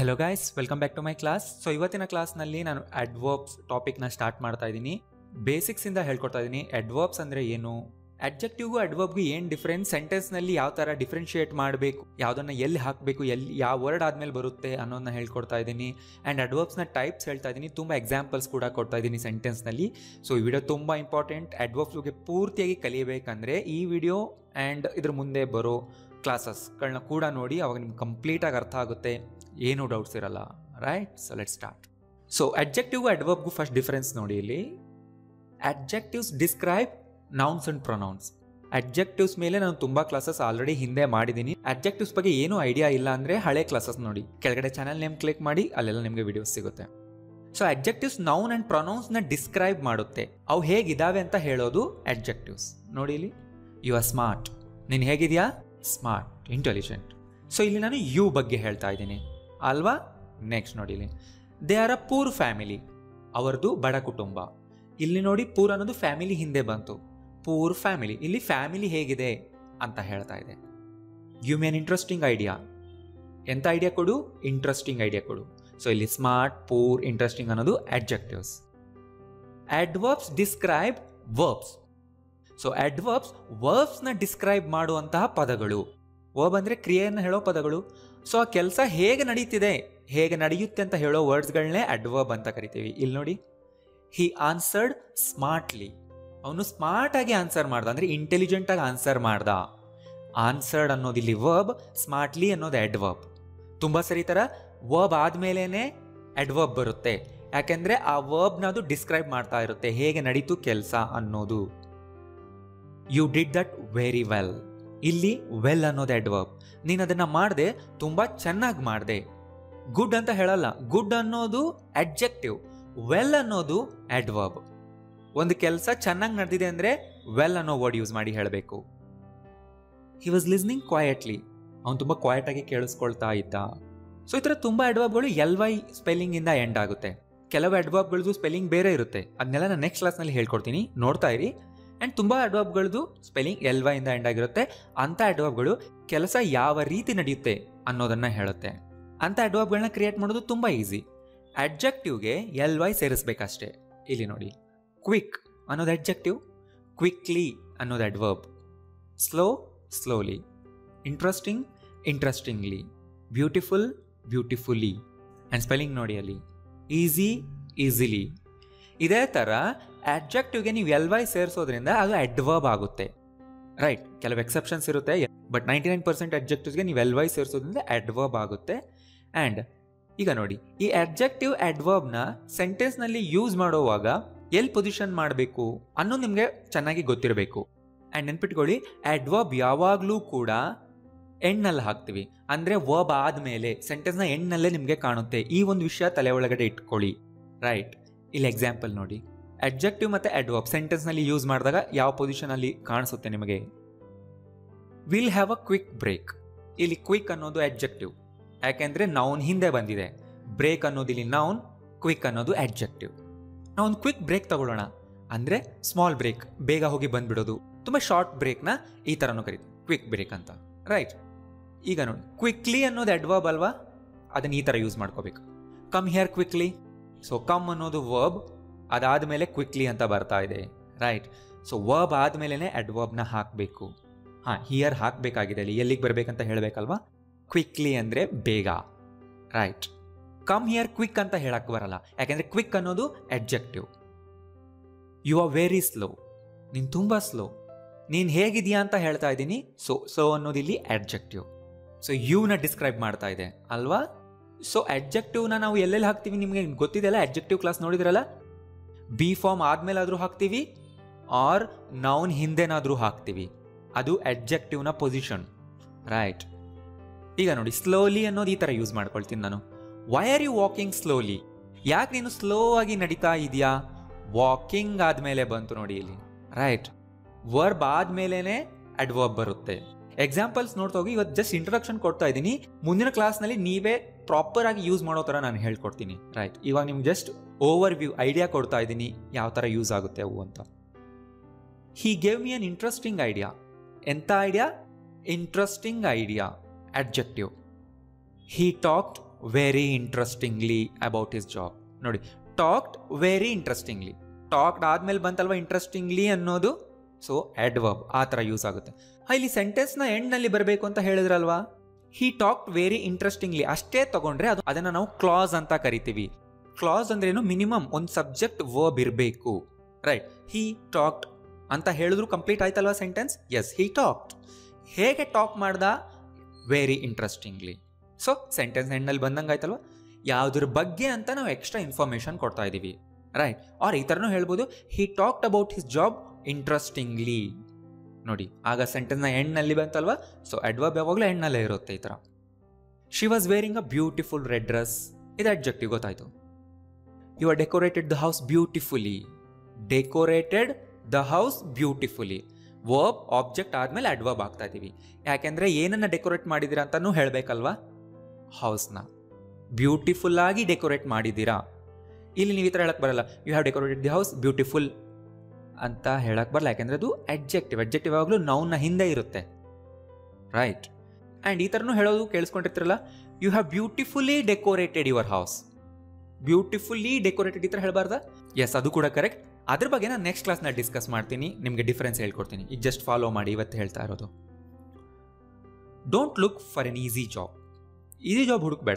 hello guys welcome back to my class so ಇವತ್ತಿನ ಕ್ಲಾಸ್ನಲ್ಲಿ ನಾನು ಅಡ್ವರ್ಬ್ಸ್ ಟಾಪಿಕ್ನ ಸ್ಟಾರ್ಟ್ ಮಾಡ್ತಾ ಇದ್ದೀನಿ ಬೇಸಿಕ್ಸಿಂದ ಹೇಳ್ಕೊಡ್ತಾ ಇದ್ದೀನಿ ಅಡ್ವರ್ಬ್ಸ್ ಅಂದರೆ ಏನು ಅಡ್ಜೆಕ್ಟಿವ್ಗೂ ಅಡ್ವರ್ಬ್ಗೂ ಏನು ಡಿಫ್ರೆನ್ಸ್ ಸೆಂಟೆನ್ಸ್ನಲ್ಲಿ ಯಾವ ಥರ ಡಿಫ್ರೆನ್ಶಿಯೇಟ್ ಮಾಡಬೇಕು ಯಾವುದನ್ನು ಎಲ್ಲಿ ಹಾಕಬೇಕು ಎಲ್ಲಿ ಯಾವ ವರ್ಡ್ ಆದಮೇಲೆ ಬರುತ್ತೆ ಅನ್ನೋದನ್ನ ಹೇಳ್ಕೊಡ್ತಾ ಇದ್ದೀನಿ ಆ್ಯಂಡ್ ಅಡ್ವರ್ಬ್ಸ್ನ ಟೈಪ್ಸ್ ಹೇಳ್ತಾ ಇದ್ದೀನಿ ತುಂಬ ಎಕ್ಸಾಂಪಲ್ಸ್ ಕೂಡ ಕೊಡ್ತಾ ಇದ್ದೀನಿ ಸೆಂಟೆನ್ಸ್ನಲ್ಲಿ ಸೊ ಈ ವಿಡಿಯೋ ತುಂಬ ಇಂಪಾರ್ಟೆಂಟ್ ಅಡ್ವರ್ಬ್ಸ್ಗೆ ಪೂರ್ತಿಯಾಗಿ ಕಲಿಯಬೇಕಂದ್ರೆ ಈ ವಿಡಿಯೋ ಆ್ಯಂಡ್ ಇದ್ರ ಮುಂದೆ ಬರೋ ಕ್ಲಾಸಸ್ಗಳನ್ನ ಕೂಡ ನೋಡಿ ಅವಾಗ ನಿಮ್ಗೆ ಕಂಪ್ಲೀಟಾಗಿ ಅರ್ಥ ಆಗುತ್ತೆ ಏನೂ ಡೌಟ್ಸ್ ಇರಲ್ಲ right so let start so adjective ಅಡ್ವರ್ಬ್ಗೂ ಫಸ್ಟ್ ಡಿಫರೆನ್ಸ್ ನೋಡಿ ಇಲ್ಲಿ adjectives describe nouns and pronouns adjectives ಮೇಲೆ ನಾನು ತುಂಬ ಕ್ಲಾಸಸ್ ಆಲ್ರೆಡಿ ಹಿಂದೆ ಮಾಡಿದ್ದೀನಿ ಅಡ್ಜೆಕ್ಟಿವ್ಸ್ ಬಗ್ಗೆ ಏನೂ ಐಡಿಯಾ ಇಲ್ಲ ಅಂದರೆ ಹಳೆ ಕ್ಲಾಸಸ್ ನೋಡಿ ಕೆಳಗಡೆ ಚಾನಲ್ ನೇಮ್ ಕ್ಲಿಕ್ ಮಾಡಿ ಅಲ್ಲೆಲ್ಲ ನಿಮಗೆ ವಿಡಿಯೋಸ್ ಸಿಗುತ್ತೆ ಸೊ ಅಡ್ಜೆಕ್ಟಿವ್ಸ್ ನೌನ್ ಆ್ಯಂಡ್ ಪ್ರೊನೌನ್ಸ್ನ ಡಿಸ್ಕ್ರೈಬ್ ಮಾಡುತ್ತೆ ಅವು ಹೇಗಿದ್ದಾವೆ ಅಂತ ಹೇಳೋದು ಅಡ್ಜೆಕ್ಟಿವ್ಸ್ ನೋಡಿ ಇಲ್ಲಿ ಯು ಆರ್ ಸ್ಮಾರ್ಟ್ ನೀನು ಹೇಗಿದೆಯಾ ಸ್ಮಾರ್ಟ್ ಇಂಟೆಲಿಜೆಂಟ್ ಸೊ ಇಲ್ಲಿ ನಾನು ಯು ಬಗ್ಗೆ ಹೇಳ್ತಾ ಇದ್ದೀನಿ ಅಲ್ವಾ ನೆಕ್ಸ್ಟ್ ನೋಡಿ ಇಲ್ಲಿ they are a poor family ಅವರದು ಬಡ ಕುಟುಂಬ ಇಲ್ಲಿ ನೋಡಿ ಪೂರ್ ಅನ್ನೋದು ಫ್ಯಾಮಿಲಿ ಹಿಂದೆ ಬಂತು ಪೂರ್ ಫ್ಯಾಮಿಲಿ ಇಲ್ಲಿ ಫ್ಯಾಮಿಲಿ ಹೇಗಿದೆ ಅಂತ ಹೇಳ್ತಾ ಇದೆ give me an interesting idea ಎಂಥ ಐಡಿಯಾ ಕೊಡು ಇಂಟ್ರೆಸ್ಟಿಂಗ್ ಐಡಿಯಾ ಕೊಡು ಸೊ ಇಲ್ಲಿ ಸ್ಮಾರ್ಟ್ ಪೂರ್ ಇಂಟ್ರೆಸ್ಟಿಂಗ್ ಅನ್ನೋದು adjectives adverbs describe verbs so adverbs ವರ್ಬ್ಸ್ನ ಡಿಸ್ಕ್ರೈಬ್ ಮಾಡುವಂತಹ ಪದಗಳು ವರ್ಬ್ ಅಂದರೆ ಕ್ರಿಯೆಯನ್ನು ಹೇಳೋ ಪದಗಳು ಸೊ ಆ ಕೆಲಸ ಹೇಗೆ ನಡೀತಿದೆ ಹೇಗೆ ನಡೆಯುತ್ತೆ ಅಂತ ಹೇಳೋ ವರ್ಡ್ಸ್ಗಳನ್ನೇ ಅಡ್ವರ್ಬ್ ಅಂತ ಕರಿತೀವಿ ಇಲ್ಲಿ ನೋಡಿ ಹಿ ಆನ್ಸರ್ಡ್ ಸ್ಮಾರ್ಟ್ಲಿ ಅವನು ಸ್ಮಾರ್ಟಾಗಿ ಆನ್ಸರ್ ಮಾಡ್ದ ಅಂದರೆ ಇಂಟೆಲಿಜೆಂಟಾಗಿ ಆನ್ಸರ್ ಮಾಡ್ದ ಆನ್ಸರ್ಡ್ ಅನ್ನೋದು ಇಲ್ಲಿ ವರ್ಬ್ ಸ್ಮಾರ್ಟ್ಲಿ ಅನ್ನೋದು ಅಡ್ವರ್ಬ್ ತುಂಬ ಸರಿ ಥರ ವರ್ಬ್ ಆದಮೇಲೇ ಅಡ್ವರ್ಬ್ ಬರುತ್ತೆ ಯಾಕೆಂದರೆ ಆ ವರ್ಬ್ನ ಅದು ಡಿಸ್ಕ್ರೈಬ್ ಮಾಡ್ತಾ ಇರುತ್ತೆ ಹೇಗೆ ನಡೀತು ಕೆಲಸ ಅನ್ನೋದು you did that very well ಇಲ್ಲಿ ವೆಲ್ ಅನ್ನೋದು ಅಡ್ವರ್ಬ್ ನೀನು ಅದನ್ನು ಮಾಡಿದೆ ತುಂಬ ಚೆನ್ನಾಗಿ ಮಾಡಿದೆ ಗುಡ್ ಅಂತ ಹೇಳಲ್ಲ ಗುಡ್ ಅನ್ನೋದು ಅಡ್ಜೆಕ್ಟಿವ್ ವೆಲ್ ಅನ್ನೋದು ಅಡ್ವರ್ಬ್ ಒಂದು ಕೆಲಸ ಚೆನ್ನಾಗಿ ನಡೆದಿದೆ ಅಂದರೆ ವೆಲ್ ಅನ್ನೋ ವರ್ಡ್ ಯೂಸ್ ಮಾಡಿ ಹೇಳಬೇಕು ಹಿ ವಾಸ್ ಲಿಸ್ನಿಂಗ್ ಕ್ವಾಯಟ್ಲಿ ಅವನು ತುಂಬ ಕ್ವಾಯಟಾಗಿ ಕೇಳಿಸ್ಕೊಳ್ತಾ ಇದ್ದ ಸೊ ಈ ಥರ ತುಂಬ ಅಡ್ವರ್ಬ್ಗಳು ಎಲ್ ವೈ ಸ್ಪೆಲ್ಲಿಂಗಿಂದ ಎಂಡ್ ಆಗುತ್ತೆ ಕೆಲವು ಅಡ್ವರ್ಬ್ಗಳದ್ದು ಸ್ಪೆಲ್ಲಿಂಗ್ ಬೇರೆ ಇರುತ್ತೆ ಅದನ್ನೆಲ್ಲ ನಾನು ನೆಕ್ಸ್ಟ್ ಕ್ಲಾಸ್ನಲ್ಲಿ ಹೇಳ್ಕೊಡ್ತೀನಿ ನೋಡ್ತಾ ಇರಿ ಆ್ಯಂಡ್ ತುಂಬ ಅಡ್ವರ್ಬ್ಗಳದ್ದು ಸ್ಪೆಲ್ಲಿಂಗ್ ಎಲ್ ವೈ ಇಂದ ಎಂಡ್ ಆಗಿರುತ್ತೆ ಅಂಥ ಅಡ್ವರ್ಬ್ಗಳು ಕೆಲಸ ಯಾವ ರೀತಿ ನಡೆಯುತ್ತೆ ಅನ್ನೋದನ್ನು ಹೇಳುತ್ತೆ ಅಂಥ ಅಡ್ವರ್ಬ್ಗಳನ್ನ ಕ್ರಿಯೇಟ್ ಮಾಡೋದು ತುಂಬ ಈಸಿ ಅಡ್ಜೆಕ್ಟಿವ್ಗೆ ಎಲ್ ವೈ ಸೇರಿಸ್ಬೇಕಷ್ಟೇ ಇಲ್ಲಿ ನೋಡಿ ಕ್ವಿಕ್ ಅನ್ನೋದು ಅಡ್ಜೆಕ್ಟಿವ್ ಕ್ವಿಕ್ಲಿ ಅನ್ನೋದು adverb slow slowly interesting interestingly beautiful beautifully and spelling ನೋಡಿ ಅಲ್ಲಿ ಈಸಿ ಈಸಿಲಿ ಇದೇ ಥರ ಅಡ್ಜೆಕ್ಟಿವ್ಗೆ ನೀವು ಎಲ್ ವೈ ಸೇರಿಸೋದ್ರಿಂದ ಅದು ಅಡ್ವರ್ಬ್ ಆಗುತ್ತೆ ರೈಟ್ ಕೆಲವು ಎಕ್ಸೆಪ್ಷನ್ಸ್ ಇರುತ್ತೆ ಬಟ್ ನೈಂಟಿ ನೈನ್ ಪರ್ಸೆಂಟ್ ಅಡ್ಜೆಕ್ಟಿವ್ಸ್ಗೆ ನೀವು ಎಲ್ ವೈ ಸೇರಿಸೋದ್ರಿಂದ ಅಡ್ವರ್ಬ್ ಆಗುತ್ತೆ ಆ್ಯಂಡ್ ಈಗ ನೋಡಿ ಈ ಅಡ್ಜೆಕ್ಟಿವ್ ಅಡ್ವರ್ಬ್ನ ಸೆಂಟೆನ್ಸ್ನಲ್ಲಿ ಯೂಸ್ ಮಾಡುವಾಗ ಎಲ್ಲಿ ಪೊಸಿಷನ್ ಮಾಡಬೇಕು ಅನ್ನೋದು ನಿಮಗೆ ಚೆನ್ನಾಗಿ ಗೊತ್ತಿರಬೇಕು ಆ್ಯಂಡ್ ನೆನ್ಪಿಟ್ಕೊಳ್ಳಿ ಅಡ್ವರ್ಬ್ ಯಾವಾಗಲೂ ಕೂಡ ಎಣ್ಣಲ್ಲಿ ಹಾಕ್ತೀವಿ ಅಂದರೆ ವರ್ಬ್ ಆದಮೇಲೆ ಸೆಂಟೆನ್ಸ್ನ ಎಣ್ಣಲ್ಲೇ ನಿಮಗೆ ಕಾಣುತ್ತೆ ಈ ಒಂದು ವಿಷಯ ತಲೆ ಒಳಗಡೆ ಇಟ್ಕೊಳ್ಳಿ ರೈಟ್ ಇಲ್ಲಿ ಎಕ್ಸಾಂಪಲ್ ನೋಡಿ ಅಡ್ಜೆಕ್ಟಿವ್ ಮತ್ತು ಅಡ್ವರ್ಬ್ ಸೆಂಟೆನ್ಸ್ನಲ್ಲಿ ಯೂಸ್ ಮಾಡಿದಾಗ ಯಾವ ಪೊಸಿಷನಲ್ಲಿ ಕಾಣಿಸುತ್ತೆ ನಿಮಗೆ will have a quick break ಇಲ್ಲಿ ಕ್ವಿಕ್ ಅನ್ನೋದು ಅಡ್ಜೆಕ್ಟಿವ್ ಯಾಕೆಂದರೆ ನೌನ್ ಹಿಂದೆ ಬಂದಿದೆ ಬ್ರೇಕ್ ಅನ್ನೋದು ಇಲ್ಲಿ ನೌನ್ ಕ್ವಿಕ್ ಅನ್ನೋದು ಅಡ್ಜೆಕ್ಟಿವ್ ನಾವು ಒಂದು ಕ್ವಿಕ್ ಬ್ರೇಕ್ ತಗೊಳ್ಳೋಣ ಅಂದರೆ ಸ್ಮಾಲ್ ಬ್ರೇಕ್ ಬೇಗ ಹೋಗಿ ಬಂದ್ಬಿಡೋದು ತುಂಬ ಶಾರ್ಟ್ ಬ್ರೇಕ್ನ ಈ ಥರನೂ ಕರೀತೀವಿ ಕ್ವಿಕ್ ಬ್ರೇಕ್ ಅಂತ ರೈಟ್ ಈಗ ನೋಡಿ ಕ್ವಿಕ್ಲಿ ಅನ್ನೋದು ಅಡ್ವರ್ಬ್ ಅಲ್ವಾ ಅದನ್ನು ಈ ಥರ ಯೂಸ್ ಮಾಡ್ಕೋಬೇಕು come here quickly so come ಅನ್ನೋದು ವರ್ಬ್ ಅದಾದಮೇಲೆ ಕ್ವಿಕ್ಲಿ ಅಂತ ಬರ್ತಾ ಇದೆ ರೈಟ್ ಸೊ ವರ್ಬ್ ಆದಮೇಲೆ ಅಡ್ವರ್ಬ್ನ ಹಾಕಬೇಕು ಹಾಂ ಹಿಯರ್ ಹಾಕಬೇಕಾಗಿದೆ ಅಲ್ಲಿ ಎಲ್ಲಿಗೆ ಬರಬೇಕಂತ ಹೇಳಬೇಕಲ್ವಾ ಕ್ವಿಕ್ಲಿ ಅಂದರೆ ಬೇಗ ರೈಟ್ ಕಮ್ ಹಿಯರ್ ಕ್ವಿಕ್ ಅಂತ ಹೇಳಕ್ಕೆ ಬರಲ್ಲ ಯಾಕೆಂದರೆ ಕ್ವಿಕ್ ಅನ್ನೋದು adjective you are very slow ನೀನು ತುಂಬ ಸ್ಲೋ ನೀನು ಹೇಗಿದೆಯಾ ಅಂತ ಹೇಳ್ತಾ ಇದ್ದೀನಿ ಸೊ ಸೊ ಅನ್ನೋದು ಇಲ್ಲಿ ಅಡ್ಜೆಕ್ಟಿವ್ ಸೊ ಯುನ ಡಿಸ್ಕ್ರೈಬ್ ಮಾಡ್ತಾ ಇದೆ ಅಲ್ವಾ ಸೊ ಅಡ್ಜೆಕ್ಟಿವ್ನ ನಾವು ಎಲ್ಲೆಲ್ಲಿ ಹಾಕ್ತೀವಿ ನಿಮಗೆ ಗೊತ್ತಿದೆಯಲ್ಲ ಅಡ್ಜೆಕ್ಟಿವ್ ಕ್ಲಾಸ್ ನೋಡಿದ್ರಲ್ಲ ಬಿ ಫಾರ್ಮ್ ಆದಮೇಲಾದರೂ ಹಾಕ್ತೀವಿ ಆರ್ ನೌನ್ ಹಿಂದೆನಾದರೂ ಹಾಕ್ತೀವಿ ಅದು ಅಡ್ಜೆಕ್ಟಿವ್ನ ಪೊಸಿಷನ್ ರೈಟ್ ಈಗ ನೋಡಿ ಸ್ಲೋಲಿ ಅನ್ನೋದು ಈ ಥರ ಯೂಸ್ ಮಾಡ್ಕೊಳ್ತೀನಿ ನಾನು why are you walking slowly ಯಾಕೆ ನೀನು ಸ್ಲೋ ಆಗಿ ನಡೀತಾ ಇದೆಯಾ ವಾಕಿಂಗ್ ಆದಮೇಲೆ ಬಂತು ನೋಡಿ ಇಲ್ಲಿ ರೈಟ್ ವರ್ಬ್ ಆದಮೇಲೆ ಅಡ್ವರ್ಬ್ ಬರುತ್ತೆ ಎಕ್ಸಾಂಪಲ್ಸ್ ನೋಡ್ತಾ ಹೋಗಿ ಇವತ್ತು ಜಸ್ಟ್ ಇಂಟ್ರೊಡಕ್ಷನ್ ಕೊಡ್ತಾ ಇದ್ದೀನಿ ಮುಂದಿನ ಕ್ಲಾಸ್ನಲ್ಲಿ ನೀವೇ ಪ್ರಾಪರ್ ಆಗಿ ಯೂಸ್ ಮಾಡೋ ಥರ ನಾನು ಹೇಳ್ಕೊಡ್ತೀನಿ ರೈಟ್ ಇವಾಗ ನಿಮ್ಗೆ ಜಸ್ಟ್ ಓವರ್ ವ್ಯೂ ಐಡಿಯಾ ಕೊಡ್ತಾ ಇದ್ದೀನಿ ಯಾವ ಥರ ಯೂಸ್ ಆಗುತ್ತೆ ಅವು ಅಂತ he gave me an interesting idea ಎಂಥ idea interesting idea adjective he talked very interestingly about his job ನೋಡಿ ಟಾಕ್ಡ್ ವೆರಿ ಇಂಟ್ರೆಸ್ಟಿಂಗ್ಲಿ ಟಾಕ್ಡ್ ಆದ್ಮೇಲೆ ಬಂತಲ್ವಾ ಇಂಟ್ರೆಸ್ಟಿಂಗ್ಲಿ ಅನ್ನೋದು ಸೊ ಅಡ್ವರ್ಬ್ ಆ ಥರ ಯೂಸ್ ಆಗುತ್ತೆ ಆ, ಇಲ್ಲಿ ಸೆಂಟೆನ್ಸ್ನ ಎಂಡ್ನಲ್ಲಿ ಬರಬೇಕು ಅಂತ ಹೇಳಿದ್ರಲ್ವಾ ಹಿ ಟಾಕ್ಡ್ ವೆರಿ ಇಂಟ್ರೆಸ್ಟಿಂಗ್ಲಿ ಅಷ್ಟೇ ತಗೊಂಡ್ರೆ ಅದು ಅದನ್ನು ನಾವು ಕ್ಲಾಸ್ ಅಂತ ಕರಿತೀವಿ ಕ್ಲಾಸ್ ಅಂದ್ರೇನು ಮಿನಿಮಮ್ ಒಂದು ಸಬ್ಜೆಕ್ಟ್ ವರ್ಬ್ ಇರಬೇಕು ರೈಟ್ ಹಿ ಟಾಕ್ಡ್ ಅಂತ ಹೇಳಿದ್ರು ಕಂಪ್ಲೀಟ್ ಆಯ್ತಲ್ವಾ ಸೆಂಟೆನ್ಸ್ ಎಸ್ ಹಿ ಟಾಕ್ಡ್ ಹೇಗೆ ಟಾಕ್ ಮಾಡ್ದ ವೆರಿ ಇಂಟ್ರೆಸ್ಟಿಂಗ್ಲಿ ಸೊ ಸೆಂಟೆನ್ಸ್ ಎಂಡಲ್ಲಿ ಬಂದಂಗೆ ಆಯ್ತಲ್ವಾ ಯಾವುದ್ರ ಬಗ್ಗೆ ಅಂತ ನಾವು ಎಕ್ಸ್ಟ್ರಾ ಇನ್ಫಾರ್ಮೇಷನ್ ಕೊಡ್ತಾ ಇದ್ದೀವಿ ರೈಟ್ ಆರ್ ಈ ಥರನೂ ಹೇಳ್ಬೋದು he talked about his job interestingly ನೋಡಿ ಆಗ ಸೆಂಟೆನ್ಸ್ನ ಎಂಡ್ನಲ್ಲಿ ಬಂತಲ್ವಾ ಸೊ ಅಡ್ವರ್ಬ್ ಯಾವಾಗಲೂ ಎಂಡ್ನಲ್ಲೇ ಇರುತ್ತೆ ಈ ಥರ she was wearing a beautiful red dress ಇದು ಅಡ್ಜೆಕ್ಟಿವ್ ಗೊತ್ತಾಯ್ತು you are decorated the house beautifully decorated the house beautifully verb object ಆದಮೇಲೆ ಅಡ್ವರ್ಬ್ ಆಗ್ತಾ ಇದ್ದೀವಿ ಯಾಕೆಂದರೆ ಏನನ್ನ ಡೆಕೋರೇಟ್ ಮಾಡಿದ್ದೀರಾ ಅಂತಲೂ ಹೇಳಬೇಕಲ್ವಾ ಹೌಸ್ನ ಬ್ಯೂಟಿಫುಲ್ ಆಗಿ ಡೆಕೋರೇಟ್ ಮಾಡಿದ್ದೀರಾ ಇಲ್ಲಿ ನೀವು ಈ ಥರ ಹೇಳಕ್ಕೆ ಬರಲ್ಲ you have decorated the house beautiful ಅಂತ ಹೇಳಕ್ಕೆ ಬರಲ್ಲ ಯಾಕೆಂದರೆ ಅದು ಅಡ್ಜೆಕ್ಟಿವ್ ಅಡ್ಜೆಕ್ಟಿವ್ ಯಾವಾಗಲೂ ನೌನ್ನ ಹಿಂದೆ ಇರುತ್ತೆ ರೈಟ್ ಆ್ಯಂಡ್ ಈ ಥರನೂ ಹೇಳೋದು ಕೇಳಿಸ್ಕೊಂಡಿರ್ತಿರಲ್ಲ you have beautifully decorated your house beautifully decorated ಈ ಥರ ಹೇಳಬಾರ್ದ ಎಸ್ ಅದು ಕೂಡ ಕರೆಕ್ಟ್ ಅದ್ರ ಬಗ್ಗೆ ನಾನು ನೆಕ್ಸ್ಟ್ ಕ್ಲಾಸ್ನ ಡಿಸ್ಕಸ್ ಮಾಡ್ತೀನಿ ನಿಮಗೆ ಡಿಫರೆನ್ಸ್ ಹೇಳ್ಕೊಡ್ತೀನಿ ಈಗ ಜಸ್ಟ್ ಫಾಲೋ ಮಾಡಿ ಇವತ್ತು ಹೇಳ್ತಾ ಇರೋದು don't look for an easy job easy job ಹುಡುಕ್ಬೇಡ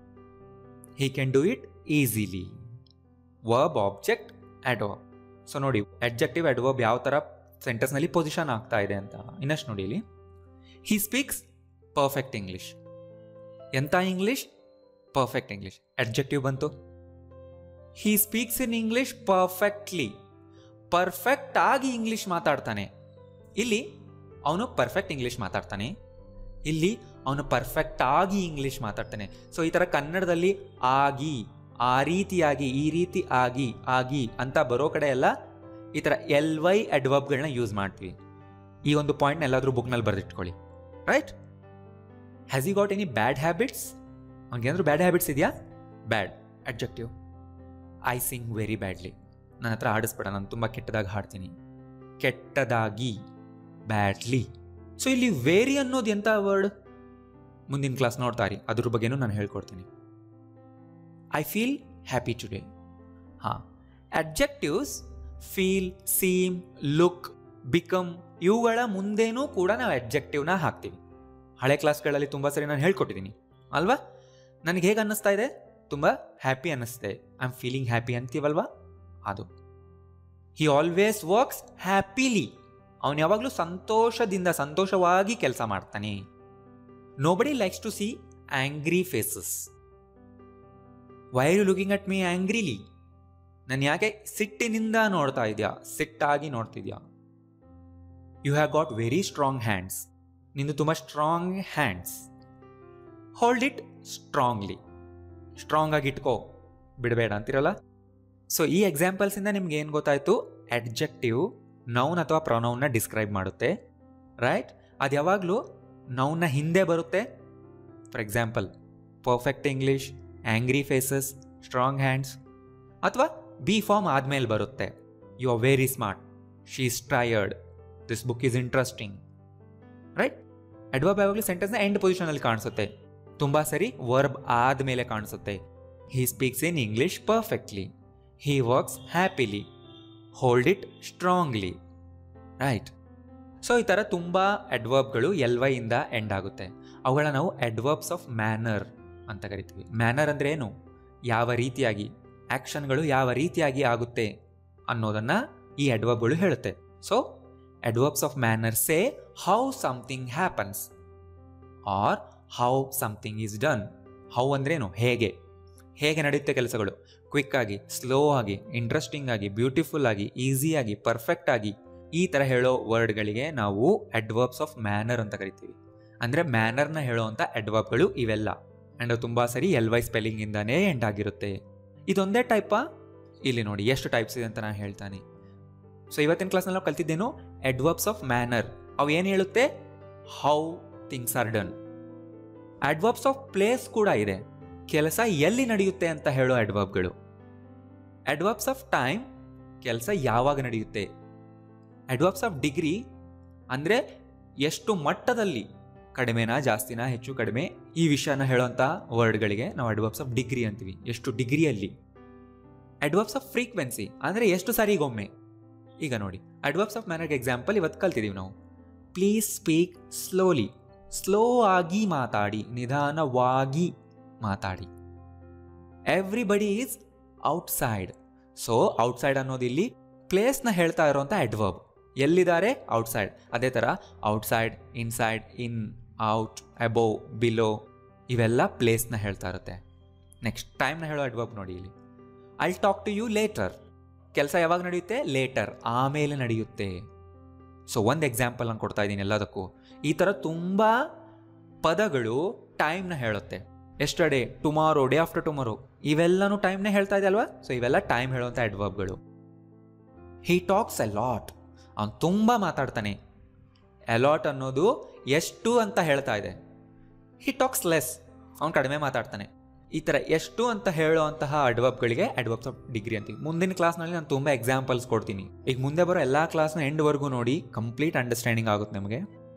he can do it easily verb object adverb so ನೋಡಿ ಅಡ್ಜೆಕ್ಟಿವ್ ಅಡ್ವರ್ಬ್ ಯಾವ ಥರ ಸೆಂಟೆನ್ಸ್ನಲ್ಲಿ ಪೊಸಿಷನ್ ಆಗ್ತಾ ಇದೆ ಅಂತ ಇನ್ನಷ್ಟು ನೋಡಿ ಇಲ್ಲಿ ಹಿ ಸ್ಪೀಕ್ಸ್ ಪರ್ಫೆಕ್ಟ್ ಇಂಗ್ಲಿಷ್ ಎಂಥ ಇಂಗ್ಲಿಷ್ ಪರ್ಫೆಕ್ಟ್ ಇಂಗ್ಲಿಷ್ ಅಡ್ಜೆಕ್ಟಿವ್ ಬಂತು he speaks in English perfectly perfect ಆಗಿ ಇಂಗ್ಲಿಷ್ ಮಾತಾಡ್ತಾನೆ ಇಲ್ಲಿ ಅವನು ಪರ್ಫೆಕ್ಟ್ ಇಂಗ್ಲಿಷ್ ಮಾತಾಡ್ತಾನೆ ಇಲ್ಲಿ ಅವನು ಪರ್ಫೆಕ್ಟ್ ಆಗಿ ಇಂಗ್ಲಿಷ್ ಮಾತಾಡ್ತಾನೆ ಸೊ ಈ ಥರ ಕನ್ನಡದಲ್ಲಿ ಆಗಿ ಆ ರೀತಿಯಾಗಿ ಈ ರೀತಿ ಆಗಿ ಆಗಿ ಅಂತ ಬರೋ ಕಡೆ ಎಲ್ಲ ಈ ಥರ ಎಲ್ ವೈ ಅಡ್ವರ್ಬ್ಗಳನ್ನ ಯೂಸ್ ಮಾಡ್ತೀವಿ ಈ ಒಂದು ಪಾಯಿಂಟ್ನ ಎಲ್ಲಾದರೂ ಬುಕ್ನಲ್ಲಿ ಬರೆದಿಟ್ಕೊಳ್ಳಿ right has you got any bad habits ಅವ್ನಿಗೇನಾದ್ರು ಬ್ಯಾಡ್ ಹ್ಯಾಬಿಟ್ಸ್ ಇದೆಯಾ bad adjective I sing very badly ನನ್ನ ಹತ್ರ ಆಡಿಸ್ಬೇಡ ನಾನು ತುಂಬ ಕೆಟ್ಟದಾಗಿ ಹಾಡ್ತೀನಿ ಕೆಟ್ಟದಾಗಿ ಬ್ಯಾಡ್ಲಿ ಸೊ ಇಲ್ಲಿ ವೇರಿ ಅನ್ನೋದು ಎಂಥ ವರ್ಡ್ ಮುಂದಿನ ಕ್ಲಾಸ್ ನೋಡ್ತಾರಿ ಅದ್ರ ಬಗ್ಗೆನೂ ನಾನು ಹೇಳ್ಕೊಡ್ತೀನಿ ಐ ಫೀಲ್ ಹ್ಯಾಪಿ ಟುಡೇ ಹಾಂ adjectives feel seem look become ಇವುಗಳ ಮುಂದೇನೂ ಕೂಡ ನಾವು ಅಡ್ಜೆಕ್ಟಿವ್ನ ಹಾಕ್ತೀವಿ ಹಳೆ ಕ್ಲಾಸ್ಗಳಲ್ಲಿ ತುಂಬ ಸರಿ ನಾನು ಹೇಳ್ಕೊಟ್ಟಿದ್ದೀನಿ ಅಲ್ವಾ ನನಗೆ ಹೇಗೆ ಅನ್ನಿಸ್ತಾ ಇದೆ ತುಂಬ ಹ್ಯಾಪಿ ಅನ್ನಿಸ್ತೆ ಐ ಆಮ್ ಫೀಲಿಂಗ್ ಹ್ಯಾಪಿ ಅಂತೀವಲ್ವಾ ಅದು ಹಿ ಆಲ್ವೇಸ್ ವರ್ಕ್ಸ್ ಹ್ಯಾಪಿಲಿ ಅವನು ಯಾವಾಗಲೂ ಸಂತೋಷದಿಂದ ಸಂತೋಷವಾಗಿ ಕೆಲಸ ಮಾಡ್ತಾನೆ nobody likes to see angry faces why you looking at me angrily ನಾನು ಯಾಕೆ ಸಿಟ್ಟಿನಿಂದ ನೋಡ್ತಾ ಇದೆಯಾ ಸಿಟ್ಟಾಗಿ ನೋಡ್ತಿದ್ಯಾ you have got very strong hands ನಿಂದು ತುಂಬ strong hands hold it strongly strong ಆಗಿ ಇಟ್ಕೋ ಬಿಡಬೇಡ ಅಂತಿರಲ್ಲ ಸೊ ಈ ಎಕ್ಸಾಂಪಲ್ಸಿಂದ ನಿಮ್ಗೆ ಏನು ಗೊತ್ತಾಯ್ತು ಅಡ್ಜೆಕ್ಟಿವ್ ನೌನ್ ಅಥವಾ ಪ್ರೊನೌನ್ನ ಡಿಸ್ಕ್ರೈಬ್ ಮಾಡುತ್ತೆ ರೈಟ್ ಅದು ಯಾವಾಗಲೂ ನೌನ್ನ ಹಿಂದೆ ಬರುತ್ತೆ for example perfect English angry faces strong hands ಅಥವಾ ಬಿ ಫಾರ್ಮ್ ಆದಮೇಲೆ ಬರುತ್ತೆ you are very smart she is tired this book is interesting right adverb ಯಾವಾಗಲೂ ಸೆಂಟೆನ್ಸ್ನ ಎಂಡ್ ಪೊಸಿಷನಲ್ಲಿ ಕಾಣಿಸುತ್ತೆ ತುಂಬ ಸರಿ ವರ್ಬ್ ಆದಮೇಲೆ ಕಾಣಿಸುತ್ತೆ he speaks in English perfectly he works happily hold it strongly right so ಈ ಥರ ತುಂಬ ಅಡ್ವರ್ಬ್ಗಳು ಎಲ್ ವೈ ಇಂದ ಎಂಡ್ ಆಗುತ್ತೆ ಅವುಗಳ ನಾವು ಅಡ್ವರ್ಬ್ಸ್ ಆಫ್ ಮ್ಯಾನರ್ ಅಂತ ಕರಿತೀವಿ ಮ್ಯಾನರ್ ಅಂದರೆ ಏನು ಯಾವ ರೀತಿಯಾಗಿ ಆ್ಯಕ್ಷನ್ಗಳು ಯಾವ ರೀತಿಯಾಗಿ ಆಗುತ್ತೆ ಅನ್ನೋದನ್ನು ಈ ಅಡ್ವರ್ಬ್ಗಳು ಹೇಳುತ್ತೆ so adverbs of manner say how something happens or how something is done how ಅಂದ್ರೇನು ಹೇಗೆ ಹೇಗೆ ನಡೆಯುತ್ತೆ ಕೆಲಸಗಳು ಕ್ವಿಕ್ ಆಗಿ ಸ್ಲೋ ಆಗಿ ಇಂಟ್ರೆಸ್ಟಿಂಗ್ ಆಗಿ ಬ್ಯೂಟಿಫುಲ್ ಆಗಿ ಈಸಿಯಾಗಿ ಪರ್ಫೆಕ್ಟ್ ಆಗಿ ಈ ಥರ ಹೇಳೋ ವರ್ಡ್ಗಳಿಗೆ ನಾವು ಅಡ್ವರ್ಬ್ಸ್ ಆಫ್ ಮ್ಯಾನರ್ ಅಂತ ಕರಿತೀವಿ ಅಂದರೆ ಮ್ಯಾನರ್ನ ಹೇಳೋವಂಥ ಅಡ್ವರ್ಬ್ಗಳು ಇವೆಲ್ಲ ಆ್ಯಂಡ್ ತುಂಬ ಸರಿ ಎಲ್ ವೈ ಸ್ಪೆಲ್ಲಿಂಗಿಂದಾನೇ ಎಂಡ್ ಆಗಿರುತ್ತೆ ಇದೊಂದೇ ಟೈಪಾ ಇಲ್ಲಿ ನೋಡಿ ಎಷ್ಟು ಟೈಪ್ಸ್ ಇದೆ ಅಂತ ನಾನು ಹೇಳ್ತಾನೆ ಸೊ ಇವತ್ತಿನ ಕ್ಲಾಸ್ನಲ್ಲಿ ನಾವು ಕಲ್ತಿದ್ದೇನು ಅಡ್ವರ್ಬ್ಸ್ ಆಫ್ ಮ್ಯಾನರ್ ಅವು ಏನು ಹೇಳುತ್ತೆ how things are done adverbs of place ಕೂಡ ಇದೆ ಕೆಲಸ ಎಲ್ಲಿ ನಡೆಯುತ್ತೆ ಅಂತ ಹೇಳೋ ಅಡ್ವರ್ಬ್ಗಳು ಅಡ್ವರ್ಬ್ಸ್ ಆಫ್ ಟೈಮ್ ಕೆಲಸ ಯಾವಾಗ ನಡೆಯುತ್ತೆ ಅಡ್ವರ್ಬ್ಸ್ ಆಫ್ ಡಿಗ್ರಿ ಅಂದರೆ ಎಷ್ಟು ಮಟ್ಟದಲ್ಲಿ ಕಡಿಮೆನಾ ಜಾಸ್ತಿನಾ ಹೆಚ್ಚು ಕಡಿಮೆ ಈ ವಿಷಯನ ಹೇಳೋಂಥ ವರ್ಡ್ಗಳಿಗೆ ನಾವು ಅಡ್ವರ್ಬ್ಸ್ ಆಫ್ ಡಿಗ್ರಿ ಅಂತೀವಿ ಎಷ್ಟು ಡಿಗ್ರಿಯಲ್ಲಿ ಅಡ್ವರ್ಬ್ಸ್ ಆಫ್ ಫ್ರೀಕ್ವೆನ್ಸಿ ಅಂದರೆ ಎಷ್ಟು ಸಾರಿಗೊಮ್ಮೆ ಈಗ ನೋಡಿ ಅಡ್ವರ್ಬ್ಸ್ ಆಫ್ ಮ್ಯಾನರ್ಗೆ ಎಕ್ಸಾಂಪಲ್ ಇವತ್ತು ಕಲ್ತಿದ್ದೀವಿ ನಾವು ಪ್ಲೀಸ್ ಸ್ಪೀಕ್ ಸ್ಲೋಲಿ ಸ್ಲೋ ಆಗಿ ಮಾತಾಡಿ ನಿಧಾನವಾಗಿ ಮಾತಾಡಿ everybody is outside so outside ಅನ್ನೋದು ಇಲ್ಲಿ ಪ್ಲೇಸ್ನ ಹೇಳ್ತಾ ಇರೋಂಥ ಅಡ್ವರ್ಬ್ ಎಲ್ಲಿದ್ದಾರೆ ಔಟ್ಸೈಡ್ ಅದೇ ಥರ outside inside in out above below ಇವೆಲ್ಲ ಪ್ಲೇಸ್ನ ಹೇಳ್ತಾ ಇರುತ್ತೆ ನೆಕ್ಸ್ಟ್ ಟೈಮ್ನ ಹೇಳೋ ಅಡ್ವರ್ಬ್ ನೋಡಿ ಇಲ್ಲಿ I'll talk to you later ಕೆಲಸ ಯಾವಾಗ ನಡೆಯುತ್ತೆ ಲೇಟರ್ ಆಮೇಲೆ ನಡೆಯುತ್ತೆ ಸೊ ಒಂದು ಎಕ್ಸಾಂಪಲ್ ನಾನು ಕೊಡ್ತಾ ಇದ್ದೀನಿ ಎಲ್ಲದಕ್ಕೂ ಈ ಥರ ತುಂಬ ಪದಗಳು ಟೈಮ್ನ ಹೇಳುತ್ತೆ yesterday tomorrow day after tomorrow ಇವೆಲ್ಲನೂ ಟೈಮ್ನ ಹೇಳ್ತಾ ಇದೆ ಅಲ್ವಾ ಸೊ ಇವೆಲ್ಲ ಟೈಮ್ ಹೇಳುವಂಥ ಅಡ್ವರ್ಬ್ಗಳು ಹಿ ಟಾಕ್ಸ್ ಎ ಲಾಟ್ ಅವ್ನು ತುಂಬ ಮಾತಾಡ್ತಾನೆ ಎಲಾಟ್ ಅನ್ನೋದು ಎಷ್ಟು ಅಂತ ಹೇಳ್ತಾ ಇದೆ ಹಿ ಟಾಕ್ಸ್ ಲೆಸ್ ಅವ್ನು ಕಡಿಮೆ ಮಾತಾಡ್ತಾನೆ ಈ ಥರ ಎಷ್ಟು ಅಂತ ಹೇಳುವಂತಹ ಅಡ್ವರ್ಬ್ಗಳಿಗೆ ಅಡ್ವರ್ಬ್ಸ್ ಆಫ್ ಡಿಗ್ರಿ ಅಂತೀವಿ ಮುಂದಿನ ಕ್ಲಾಸ್ನಲ್ಲಿ ನಾನು ತುಂಬ ಎಕ್ಸಾಂಪಲ್ಸ್ ಕೊಡ್ತೀನಿ ಈಗ ಮುಂದೆ ಬರೋ ಎಲ್ಲ ಕ್ಲಾಸ್ನ ಎಂಡ್ವರೆಗೂ ನೋಡಿ ಕಂಪ್ಲೀಟ್ ಅಂಡರ್ಸ್ಟ್ಯಾಂಡಿಂಗ್ ಆಗುತ್ತೆ ನಿಮಗೆ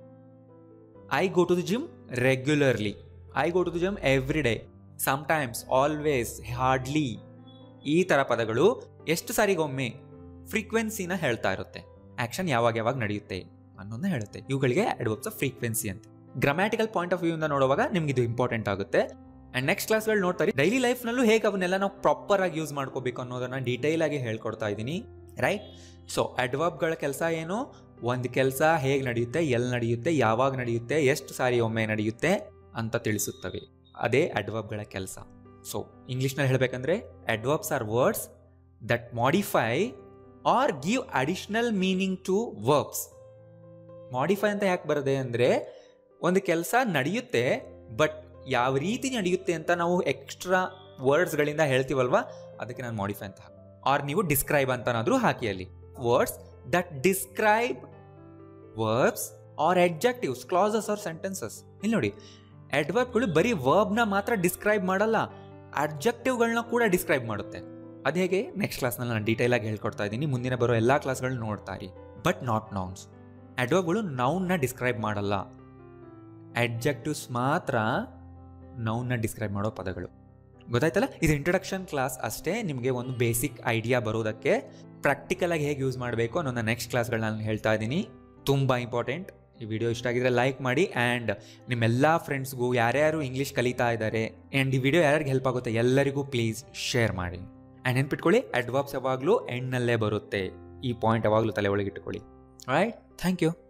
I go to the gym regularly I go to the gym every day sometimes always hardly ಈ ಥರ ಪದಗಳು ಎಷ್ಟು ಸಾರಿಗೊಮ್ಮೆ ಫ್ರೀಕ್ವೆನ್ಸಿನ ಹೇಳ್ತಾ ಇರುತ್ತೆ ಆ್ಯಕ್ಷನ್ ಯಾವಾಗ ಯಾವಾಗ ನಡೆಯುತ್ತೆ ಅನ್ನೋದನ್ನ ಹೇಳುತ್ತೆ ಇವುಗಳಿಗೆ ಅಡ್ವರ್ಬ್ಸ್ ಆಫ್ ಫ್ರೀಕ್ವೆನ್ಸಿ ಅಂತ ಗ್ರಾಮ್ಯಾಟಿಕಲ್ ಪಾಯಿಂಟ್ ಆಫ್ ವ್ಯೂ ಇಂದ ನೋಡುವಾಗ ನಿಮ್ಗೆ ಇದು ಇಂಪಾರ್ಟೆಂಟ್ ಆಗುತ್ತೆ ಆ್ಯಂಡ್ ನೆಕ್ಸ್ಟ್ ಕ್ಲಾಸ್ಗಳು ನೋಡ್ತಾರೆ ಡೈಲಿ ಲೈಫ್ನಲ್ಲೂ ಹೇಗೆ ಅವನ್ನೆಲ್ಲ ನಾವು ಪ್ರಾಪರ್ ಆಗಿ ಯೂಸ್ ಮಾಡ್ಕೋಬೇಕು ಅನ್ನೋದನ್ನ ಡೀಟೇಲ್ ಆಗಿ ಹೇಳ್ಕೊಡ್ತಾ ಇದ್ದೀನಿ ರೈಟ್ ಸೊ ಅಡ್ವರ್ಬ್ಗಳ ಕೆಲಸ ಏನು ಒಂದು ಕೆಲಸ ಹೇಗೆ ನಡೆಯುತ್ತೆ ಎಲ್ಲಿ ನಡೆಯುತ್ತೆ ಯಾವಾಗ ನಡೆಯುತ್ತೆ ಎಷ್ಟು ಸಾರಿ ಒಮ್ಮೆ ನಡೆಯುತ್ತೆ ಅಂತ ತಿಳಿಸುತ್ತವೆ ಅದೇ ಅಡ್ವರ್ಬ್ಗಳ ಕೆಲಸ ಸೊ ಇಂಗ್ಲೀಷ್ನಲ್ಲಿ ಹೇಳಬೇಕಂದ್ರೆ adverbs are words that modify or give additional meaning to verbs modify ಅಂತ ಯಾಕೆ ಬರದೆ ಅಂದರೆ ಒಂದು ಕೆಲಸ ನಡೆಯುತ್ತೆ ಬಟ್ ಯಾವ ರೀತಿ ನಡೆಯುತ್ತೆ ಅಂತ ನಾವು ಎಕ್ಸ್ಟ್ರಾ ವರ್ಡ್ಸ್ಗಳಿಂದ ಹೇಳ್ತೀವಲ್ವಾ ಅದಕ್ಕೆ ನಾನು ಮಾಡಿಫೈ ಅಂತ ಆರ್ ನೀವು ಡಿಸ್ಕ್ರೈಬ್ ಅಂತನಾದರೂ ಹಾಕಿ ಅಲ್ಲಿ words that describe verbs or adjectives clauses or sentences ಇಲ್ಲಿ ನೋಡಿ ಅಡ್ವರ್ಬ್ಗಳು ಬರೀ ವರ್ಬ್ನ ಮಾತ್ರ ಡಿಸ್ಕ್ರೈಬ್ ಮಾಡಲ್ಲ ಅಡ್ಜೆಕ್ಟಿವ್ಗಳನ್ನ ಕೂಡ ಡಿಸ್ಕ್ರೈಬ್ ಮಾಡುತ್ತೆ ಅದು ಹೇಗೆ ನೆಕ್ಸ್ಟ್ ಕ್ಲಾಸ್ನಲ್ಲಿ ನಾನು ಡೀಟೇಲ್ ಆಗಿ ಹೇಳ್ಕೊಡ್ತಾ ಇದ್ದೀನಿ ಮುಂದಿನ ಬರೋ ಎಲ್ಲ ಕ್ಲಾಸ್ಗಳು ನೋಡ್ತಾ ಇರಿ ಬಟ್ ನಾಟ್ ನೌನ್ಸ್ ಅಡ್ವರ್ಬ್ಗಳು ನೌನ್ನ ಡಿಸ್ಕ್ರೈಬ್ ಮಾಡಲ್ಲ ಅಡ್ಜೆಕ್ಟಿವ್ಸ್ ಮಾತ್ರ ನೌನ್ನ ಡಿಸ್ಕ್ರೈಬ್ ಮಾಡೋ ಪದಗಳು ಗೊತ್ತಾಯ್ತಲ್ಲ ಇದು ಇಂಟ್ರಡಕ್ಷನ್ ಕ್ಲಾಸ್ ಅಷ್ಟೇ ನಿಮಗೆ ಒಂದು ಬೇಸಿಕ್ ಐಡಿಯಾ ಬರೋದಕ್ಕೆ ಪ್ರಾಕ್ಟಿಕಲ್ ಆಗಿ ಹೇಗೆ ಯೂಸ್ ಮಾಡಬೇಕು ಅನ್ನೋ ನೆಕ್ಸ್ಟ್ ಕ್ಲಾಸ್ಗಳನ್ನ ನಾನು ಹೇಳ್ತಾ ಇದ್ದೀನಿ ತುಂಬ ಇಂಪಾರ್ಟೆಂಟ್ ಈ ವಿಡಿಯೋ ಇಷ್ಟ ಆಗಿದ್ರೆ ಲೈಕ್ ಮಾಡಿ ಆ್ಯಂಡ್ ನಿಮ್ಮೆಲ್ಲ ಫ್ರೆಂಡ್ಸ್ಗೂ ಯಾರ್ಯಾರು ಇಂಗ್ಲೀಷ್ ಕಲಿತಾ ಇದ್ದಾರೆ ಆ್ಯಂಡ್ ಈ ವಿಡಿಯೋ ಯಾರ್ಯಾರಿಗೆ ಹೆಲ್ಪ್ ಆಗುತ್ತೆ ಎಲ್ಲರಿಗೂ ಪ್ಲೀಸ್ ಶೇರ್ ಮಾಡಿ ಆ್ಯಂಡ್ ನೆನ್ಪಿಟ್ಕೊಳ್ಳಿ ಅಡ್ವಾಬ್ಸ್ ಯಾವಾಗಲೂ ಎಂಡ್ನಲ್ಲೇ ಬರುತ್ತೆ ಈ ಪಾಯಿಂಟ್ ಯಾವಾಗಲೂ ತಲೆ ಒಳಗೆ ಇಟ್ಕೊಳ್ಳಿ ರೈಟ್ ಥ್ಯಾಂಕ್ ಯು